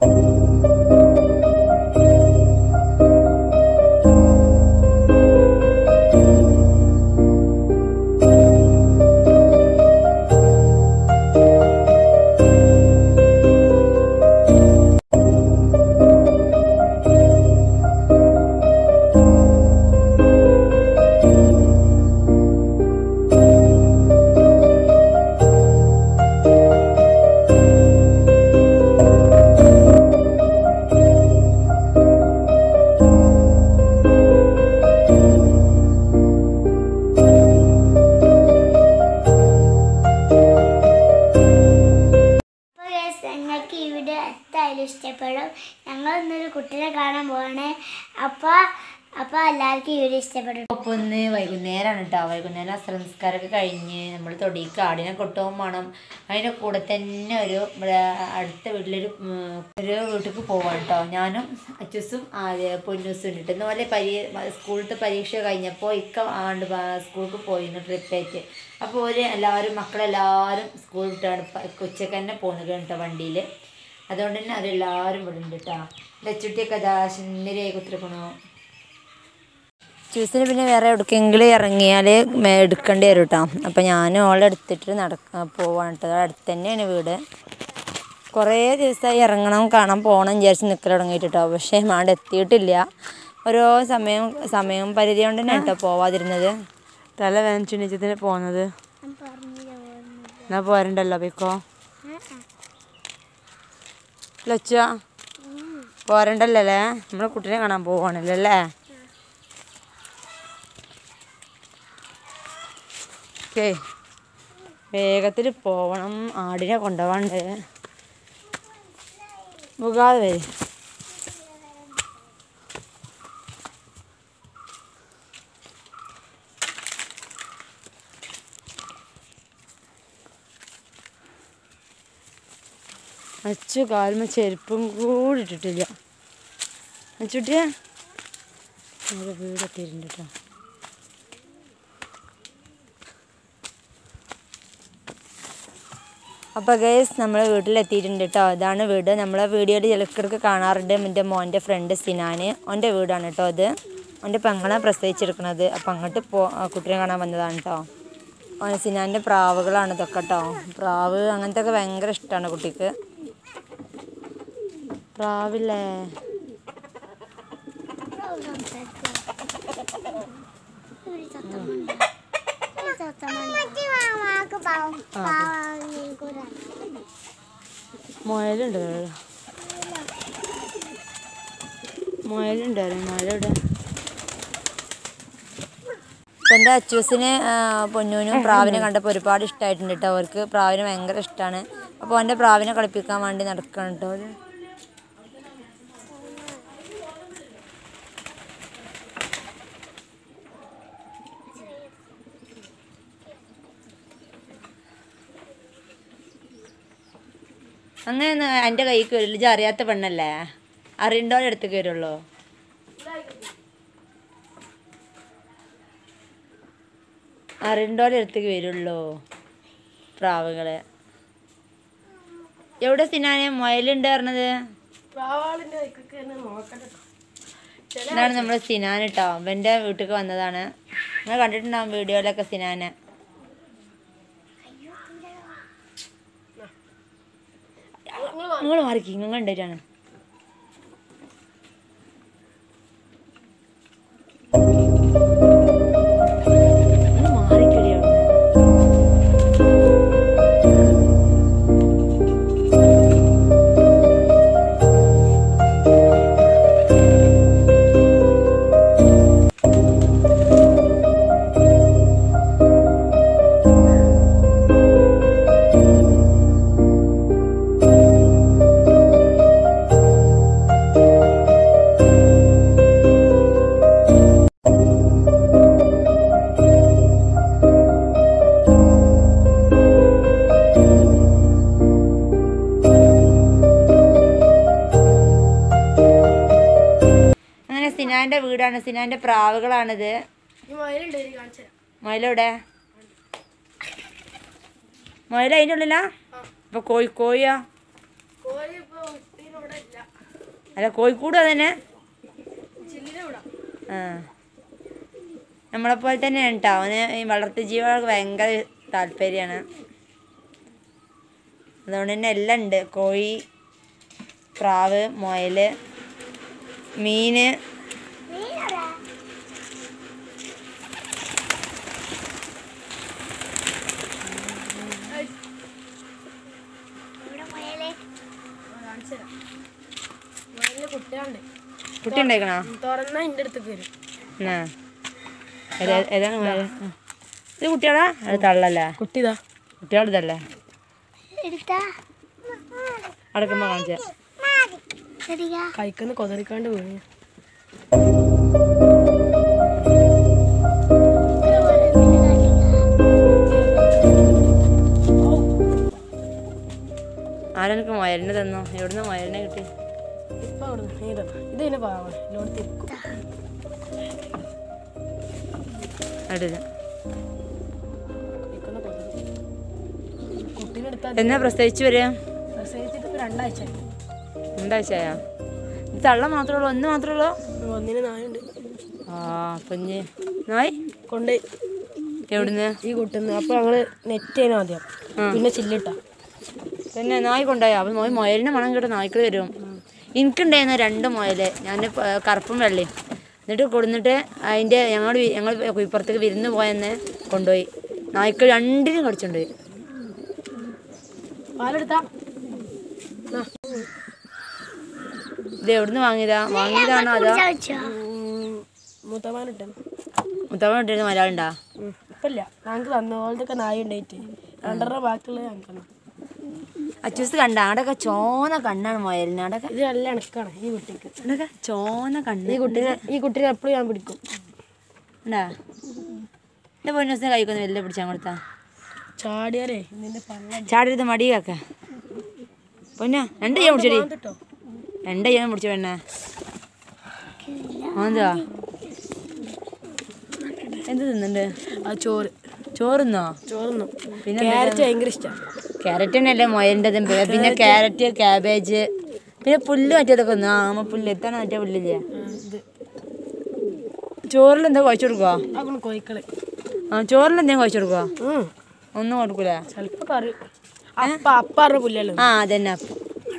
അപ്പോൾ guys, ഞങ്ങൾക്ക് ഈ വീഡിയോ എന്തായാലും ഇഷ്ടപ്പെടും ഞങ്ങൾ ഇന്നൊരു കുട്ടീനെ കാണാൻ പോവാണ് അപ്പോൾ അപ്പോൾ എല്ലാവർക്കും ഈ വീഡിയോ ഇഷ്ടപ്പെടും അപ്പോൾ ഒന്ന് വൈകുന്നേരമാണ് കേട്ടോ വൈകുന്നേരം അസ്രംസ്കാരമൊക്കെ കഴിഞ്ഞ് നമ്മൾ തൊടിക്ക് ആടിനെ കൊട്ടുപോകും വേണം അതിൻ്റെ കൂടെ തന്നെ ഒരു ഇവിടെ അടുത്ത വീട്ടിലൊരു ഉം, ഒരു വീട്ടിലേക്ക് പോവാണ് കേട്ടോ ഞാനും അച്ചൂസും ആദ്യ പൊന്നൂസും ഉണ്ട് ഇന്ന് പോലെ പരീ സ്കൂളിലത്തെ പരീക്ഷ കഴിഞ്ഞപ്പോൾ ഇക്ക ആണ്ട് സ്കൂൾക്ക് പോയിരുന്നു ട്രിപ്പായിട്ട് അപ്പോൾ ഒരു എല്ലാവരും മക്കളെല്ലാവരും സ്കൂൾ വിട്ടാണ് ഉച്ചക്ക് തന്നെ പോകുന്നത് കേട്ടോ വണ്ടിയിൽ അതുകൊണ്ട് തന്നെ അതെല്ലാവരും ഇവിടെ ഉണ്ട് കേട്ടോ ലച്ചുട്ടിയൊക്കെ അതാ സുന്ദരിയായി കുത്തിരിക്കണു ജ്യൂസിന് പിന്നെ വേറെ എവിടേക്കെങ്കിലും ഇറങ്ങിയാൽ എടുക്കേണ്ടി വരും കേട്ടോ അപ്പം ഞാൻ ഓളെ എടുത്തിട്ട് നടക്ക പോവാണ് കേട്ടോ അടുത്ത് തന്നെയാണ് വീട് കുറേ ദിവസമായി ഇറങ്ങണം കാണാൻ പോകണം വിചാരിച്ച് നിൽക്കൽ തുടങ്ങിയിട്ട് കേട്ടോ പക്ഷേ മാണ്ട് എത്തിയിട്ടില്ല ഓരോ സമയം സമയം പരിധി കൊണ്ട് തന്നെ കേട്ടോ പോവാതിരുന്നത് തല വേദനിച്ചിട്ട് പോകുന്നത് എന്നാ പോരണ്ടല്ലോ പിക്കോ ലച്ച പോരണ്ടല്ലോ അല്ലേ നമ്മളെ കുട്ടീനെ കാണാൻ പോവാണല്ലോ അല്ലേ ഓക്കേ വേഗത്തിൽ പോവണം ആടിനെ കൊണ്ടുപോകണ്ട് മുഖാതെ വരെ അച്ചു കാലുമ്മ ചെരുപ്പും കൂടി ഇട്ടിട്ടില്ല അച്ചുട്ടിയെ നേരെ വീടെത്തിയിട്ടുണ്ട് കേട്ടോ അപ്പോൾ ഗേസ് നമ്മൾ വീട്ടിലെത്തിയിട്ടുണ്ട് കേട്ടോ ഇതാണ് വീട് നമ്മളെ വീഡിയോയിൽ ചിലക്കിടക്ക് കാണാറുണ്ട് എൻ്റെ മോൻ്റെ ഫ്രണ്ട് സിനാന് ഓൻ്റെ വീടാണ് കേട്ടോ ഇത് ഓൻ്റെ പെങ്ങളെ പ്രസവിച്ചെടുക്കണത് അപ്പം അങ്ങോട്ട് പോ ആ കുട്ടീനെ കാണാൻ വന്നതാണ് കേട്ടോ ഓൻ സിനാൻ്റെ പ്രാവുകളാണ് ഇതൊക്കെ കേട്ടോ പ്രാവ് അങ്ങനത്തെ ഒക്കെ ഭയങ്കര ഇഷ്ടമാണ് കുട്ടിക്ക് പ്രാവില്ലേ മുയലുണ്ട് മുയലുണ്ട് മുയലെവിടെ ഇപ്പം എൻ്റെ അച്ചൂസിന് ആ, പൊന്നൂനും പ്രാവിനെ കണ്ടപ്പോൾ ഒരുപാട് ഇഷ്ടമായിട്ടുണ്ട് കേട്ടോ അവർക്ക് പ്രാവിനെ ഭയങ്കര ഇഷ്ടമാണ് അപ്പോൾ അവൻ്റെ പ്രാവിനെ കളിപ്പിക്കാൻ വേണ്ടി നടക്കണം കേട്ടോ അവര്. അങ്ങനെ എൻ്റെ കൈക്ക് വരില്ല ഇജ്ജ് അറിയാത്ത പെണ്ണല്ലേ അറിയണ്ടോടെ അടുത്തേക്ക് വരുള്ളൂ അറിയണ്ടോടെ അടുത്തേക്ക് വരുള്ളൂ പ്രാവുകളെ എവിടെ സിനാനെ മുയലുണ്ട് പറഞ്ഞത് ഇതാണ് നമ്മുടെ സിനാൻ കേട്ടോ അവൻ്റെ വീട്ടിലേക്ക് വന്നതാണ് നിങ്ങൾ കണ്ടിട്ടുണ്ടാവും വീഡിയോയിലൊക്കെ സിനാനെ നിങ്ങൾ മാറിക്കും നിങ്ങൾ കണ്ടിട്ടാണ് മാറിക്കടി അവിടെ അങ്ങനെ സിനാന്റെ വീടാണ് സിനാന്റെ പ്രാവുകളാണിത് മുയലെവിടെ മുയൽ അതിൻ്റെ ഉള്ളിലാ ഇപ്പൊ കോഴി കോഴിയാ അല്ല കോഴിക്കൂട് അതന്നെ ആ നമ്മളെപ്പോലെ തന്നെയാണ് കേട്ടോ അവന് ഈ വളർത്തു ജീവികൾക്ക് ഭയങ്കര താല്പര്യമാണ് അതുകൊണ്ട് തന്നെ എല്ലാം ഉണ്ട് കോഴി പ്രാവ് മുയൽ മീന് മീനടാ ഇവിടെ മുയലേ കുട്ടികളുണ്ട് കുട്ടി ഉണ്ടായിക്കണോ തുറന്നാ എൻ്റെ അടുത്തേക്ക് വരും എന്നാ ഏതാ- ഏതാണ് മുയൽ ആ. ഇത് കുട്ടികളാ അത് തള്ളല്ലേ കുട്ടിതാ കുട്ടികളുടേതല്ലേ എടുത്താ അടക്കുമ്പോൾ കാണിച്ച ശരിയാ കൈക്കൊന്ന് കൊതറിക്കാണ്ട് വീണു ആരെനിക്ക് മുയലിനെ തന്നോ എവിടുന്ന് മുയലിനെ കിട്ടി ഇപ്പൊ അവിടെ ഇതാ ഇത് പിന്നെ പാവം ലോഡ് തിരിക്കും അടില്ല കൈക്കൊന്ന് കൊതറി കുട്ടീനെ എടുത്താൽ എന്നാ പ്രസവിച്ചു വരിക പ്രസവിച്ചിട്ട് ഇപ്പൊ രണ്ടാഴ്ച ആയി. രണ്ടാഴ്ചയാ ഇത് തള്ള മാത്രമേ ഉള്ളൂ ഒന്ന് മാത്രമേ ഉള്ളൂ ഒന്നിന് നായുണ്ട് ആ കുഞ്ഞ് നായ് കൊണ്ട് എവിടുന്ന് ഈ കുട്ടുന്നു അപ്പൊ ഞങ്ങള് നെറ്റ് ചെയ്യുന്ന ആദ്യം പിന്നെ ചില്ലിട്ട പിന്നെ നായ് കൊണ്ടുപോയി അപ്പം നോയി മുയലിന് മണം കേട്ട് നായ്ക്കൾ വരും എനിക്കുണ്ടായിരുന്നു രണ്ട് മുയല് ഞാൻ കറുപ്പും വെള്ളയും എന്നിട്ട് കൊടുന്നിട്ട് അതിൻ്റെ ഞങ്ങൾ ഞങ്ങൾ കുയിപ്പുറത്തേക്ക് വിരുന്ന് പോയെന്ന് കൊണ്ടുപോയി നായ്ക്കൾ രണ്ടിനും കടിച്ചുകൊണ്ടുപോയി പാലെടുത്താ ആ. ഇത് എവിടുന്ന് വാങ്ങിയതാ വാങ്ങിയതാണോ അതോ ചോദിച്ചോ ഉം, മൂത്തമാനിട്ടെ മുത്തമ്മ ഇട്ടിരുന്ന മലയാളുണ്ടാ ഇപ്പല്ല ഞങ്ങൾക്ക് തന്ന പോലത്തെ നായ ഉണ്ടായിട്ട് രണ്ടര ബാക്കിയുള്ളത് ഞങ്ങൾക്ക് തന്നു. അച്ചൂസ് കണ്ട അവിടെയൊക്കെ ചോന കണ്ണാണ് മുയലിന് അവിടെയൊക്കെ ഇത് നല്ല ഇണക്കാണ് ഈ കുട്ടിക്ക് അവിടെയൊക്കെ ചോന കണ്ണ് ഈ കുട്ടീനെ ഈ കുട്ടീനെ എപ്പോഴും ഞാൻ പിടിക്കും ഉണ്ടാ എൻ്റെ പൊന്നൂസിനെ കൈക്കൊന്ന് വലിയ പിടിച്ചാൽ കൊടുത്താ ചാടിയാലേ ഇതിന്റെ പള്ള ചാടരുത് മടിയാക്ക പൊന്ന രണ്ട് ചെയ്യാൻ പിടിച്ചടി കേട്ടോ രണ്ട് ചെയ്യാൻ പിടിച്ച പെണ്ണേ എന്താ എന്ത് തിന്നുണ്ട് ആ ചോറ് ചോറുന്നോ ചോറുന്നു പിന്നെ ക്യാരറ്റ് ഭയങ്കര ഇഷ്ടമാണ് ക്യാരറ്റ് തന്നെയല്ലേ മുയലിൻ്റെതും പിന്നെ ക്യാരറ്റ് ക്യാബേജ് പിന്നെ പുല്ല് മറ്റേതൊക്കെ ഒന്ന് ആമ പുല്ല് എത്താണ് മറ്റേ പുല്ലില്ലേ ഇത് ചോറിൽ എന്താ കുഴച്ച് കൊടുക്കുവോ അതൊന്ന് കോഴിക്കള് ആ ചോറിൽ എന്തെങ്കിലും കുഴച്ച് കൊടുക്കുവോ ഉം ഒന്നും കൊടുക്കൂല ചിലപ്പോ കറി അപ്പ അപ്പ അറിഞ്ഞ പുല്ലല്ലോ ആ അതന്നെ അപ്പം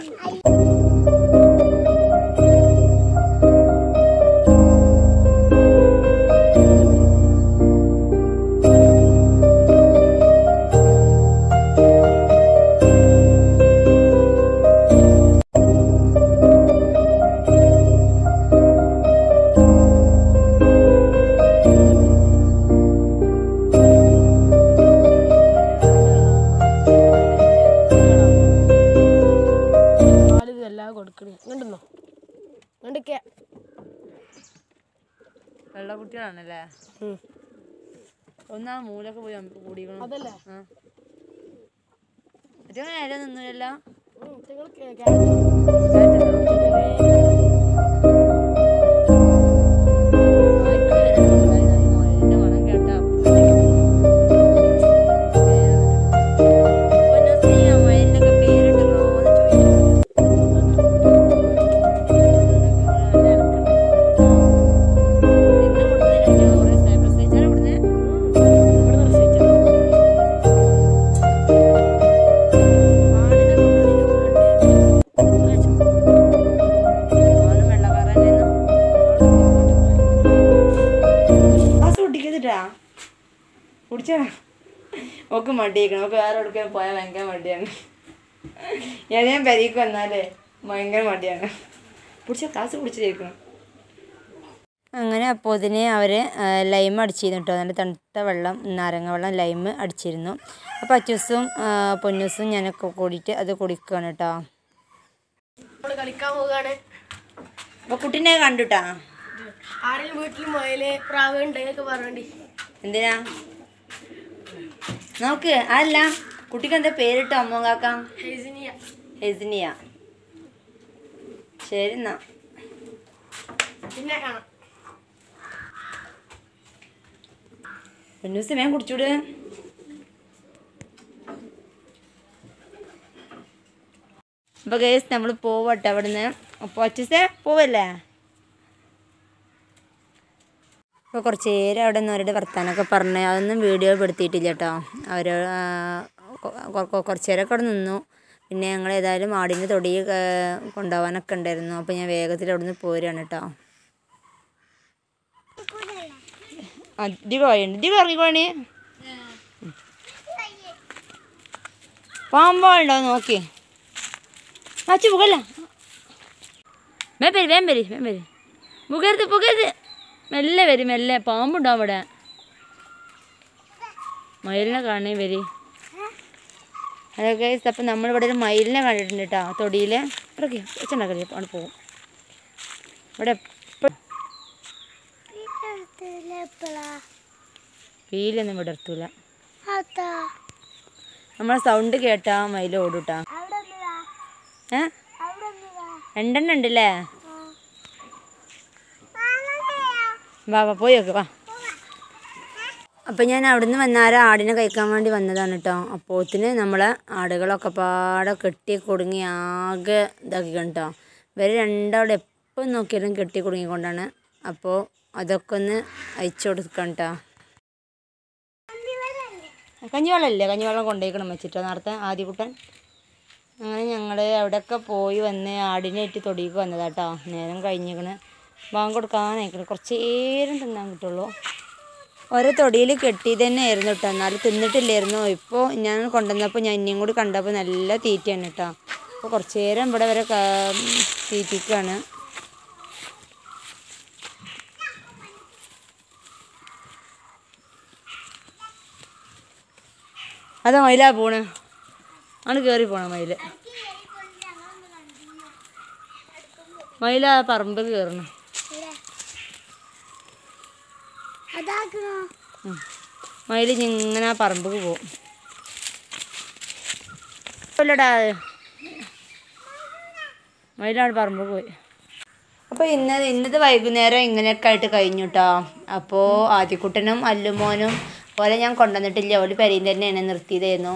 പാല് ഇതെല്ലാം കൊടുക്കണേ കണ്ടെന്നോ കണ്ടൊക്കെ വെള്ളക്കുട്ടികളാണല്ലേ ഒന്നാ മൂലൊക്കെ പോയി കൂടിക്കണം അതല്ലേ ആ മറ്റേ നേരെ നിന്നില്ല ഉം, ഇറ്റങ്ങൾ കേ- ക്യാരറ്റ് ഇവിടെ നിർത്തിച്ചാ. ആടിനെ കൊണ്ടുവന്നിട്ട് കുടിച്ചാ ഓക്ക് മടിയേക്കണം ഓക്ക് വേറെ എവിടേക്കും പോയാൽ ഭയങ്കര മടിയാണ് ഏതെങ്കിലും പെരീക്ക് വന്നാലേ ഭയങ്കര മടിയാണ് പിടിച്ച ക്ലാസ് കുടിച്ചിരിക്കണം അങ്ങനെ അപ്പോൾ ഇതിന് അവർ ലൈം അടിച്ചിരുന്നു കേട്ടോ നല്ല തണുത്ത വെള്ളം നാരങ്ങ വെള്ളം ലൈം അടിച്ചിരുന്നു അപ്പോൾ അച്ചൂസും പൊന്നൂസും ഞാനൊക്കെ കൂടിയിട്ട് അത് കുടിക്കുകയാണ് കേട്ടോ നമ്മള് കളിക്കാൻ പോവുകയാണ് അപ്പോൾ കുട്ടീനെ കണ്ടുട്ടാ ആരെങ്കിലും വീട്ടിൽ മുയല് പ്രാവ് ഉണ്ടെന്നൊക്കെ പറയണ്ടി എന്തിനാ നോക്ക് അല്ല കുട്ടിക്ക് എന്താ പേരിട്ടോ അമ്മ കാക്കാം ഹെസിനിയ ഹെസിനിയ ശരി എന്നാ പിന്നെ കാണാം പൊന്നൂസ് വേഗം കുടിച്ചൂട് അപ്പോൾ കേസ് നമ്മൾ പോവട്ടെ അവിടുന്ന് അപ്പോൾ അച്ഛസേ പോവല്ലേ അപ്പോൾ കുറച്ച് നേരം അവിടെ നിന്ന് അവരുടെ വർത്താനമൊക്കെ പറഞ്ഞ് അതൊന്നും വീഡിയോ പെടുത്തിയിട്ടില്ല കേട്ടോ അവർ കുറച്ച് നേരമൊക്കെ അവിടെ നിന്നു പിന്നെ ഞങ്ങൾ ഏതായാലും ആടിൻ്റെ തൊടി കൊണ്ടുപോകാനൊക്കെ ഉണ്ടായിരുന്നു അപ്പോൾ ഞാൻ വേഗത്തിൽ അവിടെ നിന്ന് പോരുകയാണ് കേട്ടോ അടിപൊളിയുണ്ട് ഇടി ഇറങ്ങിക്കോണി പാമ്പാളുണ്ടോ നോക്കി അച്ഛ മുകല്ല വേം വരി വേം വരി വേം വരി മുഖരുത് പുകരുത് മെല്ലെ വരി മെല്ലെ പാമ്പുണ്ടോ അവിടെ മയിലിനെ കാണേ വരി അതൊക്കെ അപ്പം നമ്മളിവിടെ ഒരു മയിലിനെ കണ്ടിട്ടുണ്ട് കേട്ടോ തൊടിയിൽ ഇറക്കി അച്ഛണ്ടാക്കല്ലേ അവിടെ പോകും ഇവിടെ എപ്പോഴും എപ്പോഴാ പീലൊന്നും വിടർത്തൂല അതാ നമ്മളെ സൗണ്ട് കേട്ടാ മയിൽ ഓടൂട്ടാ അവിടെ ഒന്നുവാ ഏ അവിടെ ഒന്നുവാ രണ്ടെണ്ണം ഉണ്ടല്ലേ വാ വാ പോയി നോക്ക് വാ അപ്പം ഞാൻ അവിടുന്ന് വന്നാരം ആടിനെ കഴിക്കാൻ വേണ്ടി വന്നതാണ് കേട്ടോ അപ്പോത്തിന് നമ്മളെ ആടുകളൊക്കെ പാടെ കെട്ടി കുടുങ്ങി ആകെ ഇതാക്കി കേട്ടോ ഇവർ രണ്ടാളും എപ്പം നോക്കിയാലും കെട്ടി കുടുങ്ങിക്കൊണ്ടാണ് അപ്പോൾ അതൊക്കെ ഒന്ന് അയച്ചു കൊടുക്കണം കേട്ടോ കഞ്ഞിവെള്ളമല്ലേ കഞ്ഞിവെള്ളം കൊണ്ടുപോയിക്കണം വെച്ചിട്ടോ നേരത്തെ ആദ്യകുട്ടൻ അങ്ങനെ ഞങ്ങൾ അവിടെയൊക്കെ പോയി വന്ന് ആടിനായിട്ട് തൊടിക്ക് വന്നതാട്ടോ നേരം കഴിഞ്ഞിക്കണ് ബാങ്ക് കൊടുക്കാനായിക്കണ് കുറച്ച് നേരം തിന്നാൻ കിട്ടുള്ളൂ ഓരോ തൊടിയിൽ കെട്ടി തന്നെ ആയിരുന്നു കേട്ടോ എന്നാലും തിന്നിട്ടില്ലായിരുന്നു ഇപ്പോൾ ഞാൻ കൊണ്ടുവന്നപ്പോൾ ഞാൻ ഇനിയും കൂടി കണ്ടപ്പോൾ നല്ല തീറ്റയാണ് കേട്ടോ അപ്പോൾ കുറച്ച് നേരം ഇവിടെ വരെ ക- തീറ്റിക്കാണ് അതാ മയിലാ പോണ് ആണ് കയറി പോണ മയില് മയില പറമ്പ് കയറണം അതാക്കണോ മയിൽ ഇങ്ങനെ ആ പറമ്പ് പോകും ഇല്ലടാ മയിലാണ് പറമ്പ് പോയി അപ്പോൾ ഇന്ന് ഇന്നത്തെ വൈകുന്നേരം ഇങ്ങനെയൊക്കെ ആയിട്ട് കഴിഞ്ഞു കേട്ടോ അപ്പോൾ ആദ്യക്കുട്ടനും അല്ലുമോനും പോലെ ഞാൻ കൊണ്ടുവന്നിട്ടില്ല ഒരു പെരയും തന്നെയാണ് നിർത്തിയതായിരുന്നു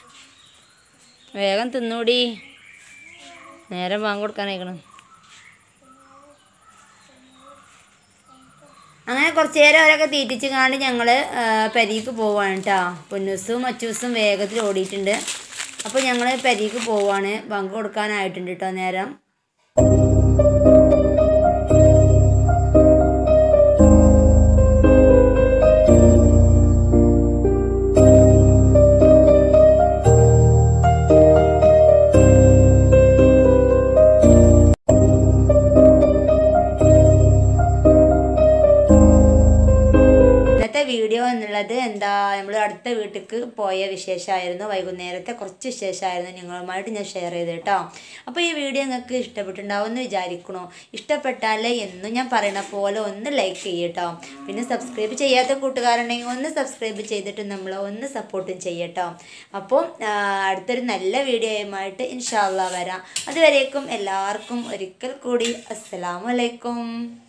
വേഗം തിന്നൂടി നേരം വാങ്ങി കൊടുക്കാനായിക്കണം അങ്ങനെ കുറച്ച് നേരം അവരൊക്കെ തീറ്റിച്ച് കാണ്ട് ഞങ്ങൾ പെരീക്ക് പോവാണ് കേട്ടോ പൊന്നൂസും അച്ചൂസും വേഗത്തിൽ ഓടിയിട്ടുണ്ട് അപ്പോൾ ഞങ്ങൾ പെരീക്ക് പോവാണ് പങ്ക് കൊടുക്കാനായിട്ടുണ്ട് കേട്ടോ നേരം ഇന്നത്തെ വീഡിയോ എന്നുള്ളത് എന്താ നമ്മൾ അടുത്ത വീട്ടിലേക്ക് പോയ വിശേഷമായിരുന്നു വൈകുന്നേരത്തെ കുറച്ച് വിശേഷമായിരുന്നു നിങ്ങളുമായിട്ട് ഞാൻ ഷെയർ ചെയ്ത് കേട്ടോ അപ്പോൾ ഈ വീഡിയോ നിങ്ങൾക്ക് ഇഷ്ടപ്പെട്ടിട്ടുണ്ടാവും എന്ന് വിചാരിക്കണോ ഇഷ്ടപ്പെട്ടാൽ എന്നും ഞാൻ പറയണ പോലെ ഒന്ന് ലൈക്ക് ചെയ്യട്ടോ പിന്നെ സബ്സ്ക്രൈബ് ചെയ്യാത്ത കൂട്ടുകാരുണ്ടെങ്കിൽ ഒന്ന് സബ്സ്ക്രൈബ് ചെയ്തിട്ട് നമ്മൾ ഒന്ന് സപ്പോർട്ടും ചെയ്യട്ടോ അപ്പോൾ ആ, അടുത്തൊരു നല്ല വീഡിയോയുമായിട്ട് ഇൻഷാല്ല വരാം അതുവരേക്കും എല്ലാവർക്കും ഒരിക്കൽ കൂടി അസ്സലാമലൈക്കും